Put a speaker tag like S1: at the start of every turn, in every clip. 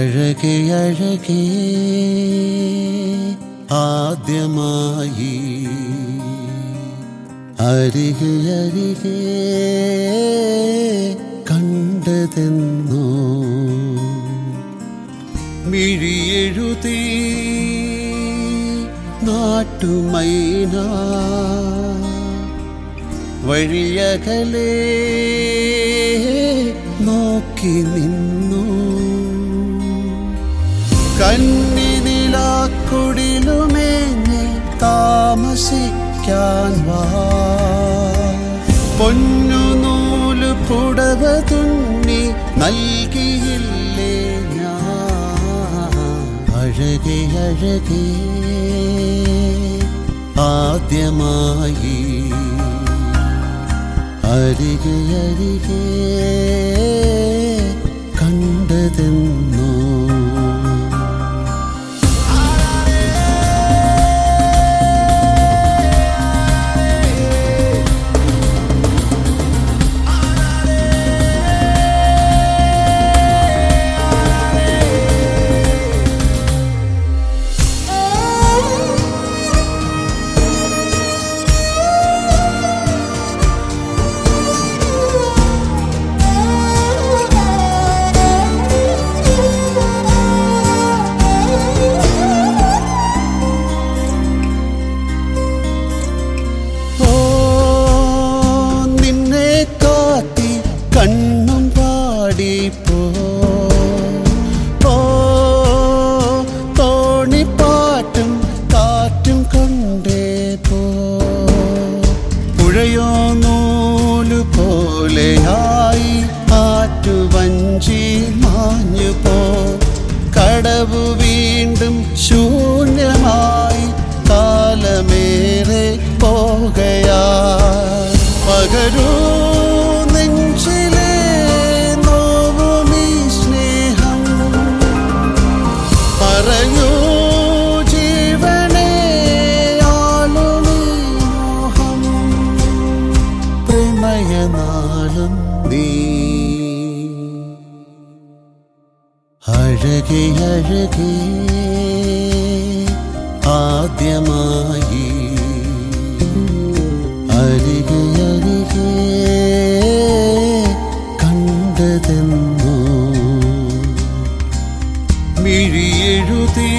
S1: അഴകെ അഴകേ ആദ്യമായി അരികെ അരികെ കണ്ടതെന്നോ മിഴിയെഴുതി നാട്ടുമൈന വഴിയകലേ നോക്കി നിന്നു കന്നിനിലാക്കുടിലുമേഞ്ഞ് താമസിക്കാൻ വാ പൊന്നു നൂല് പുടവ തുന്നി നൽകിയില്ലേ ഞാൻ അഴകെ അഴകേ ആദ്യമായി അരികെ അരികെ കണ്ടതെന്നോ ഓ നിന്നെ കാത്തി കണ്ണും പാടിപ്പോ ഓ തോണിപ്പാട്ടും കാറ്റും കൊണ്ടേ പോ പുഴയോ നൂലു പോലെയായി ആറ്റുവഞ്ചി മാഞ്ഞു പോ കടവു വീണ്ടും ശൂന്യമായി കാലമേറെ പോകയാ പകരൂ നെഞ്ചിലെ നോവുമീ സ്നേഹം പറയൂ ജീവനെ ആളുമീ മോഹം പ്രമയനാളം നീ അഴകെ അഴകേ ആദ്യമായി അരികെ അരികെ കണ്ടതെന്നോ മിഴിയെഴുതി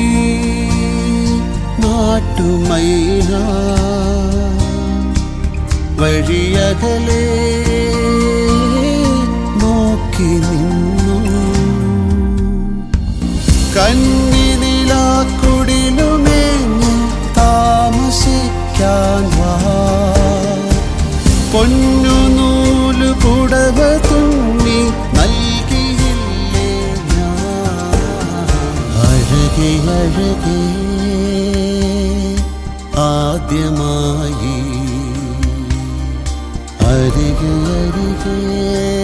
S1: നാട്ടുമൈന വഴിയകലേ നോക്കി നിന്നു കന്നിനിലാക്കുടിലുമേഞ്ഞ് താമസിക്കാൻ വാ പൊന്നു നൂല് പുടവ തുന്നി നൽകിയില്ലേ ഞാൻ അഴകെ അഴകേ ആദ്യമായി അരികെ അരികെ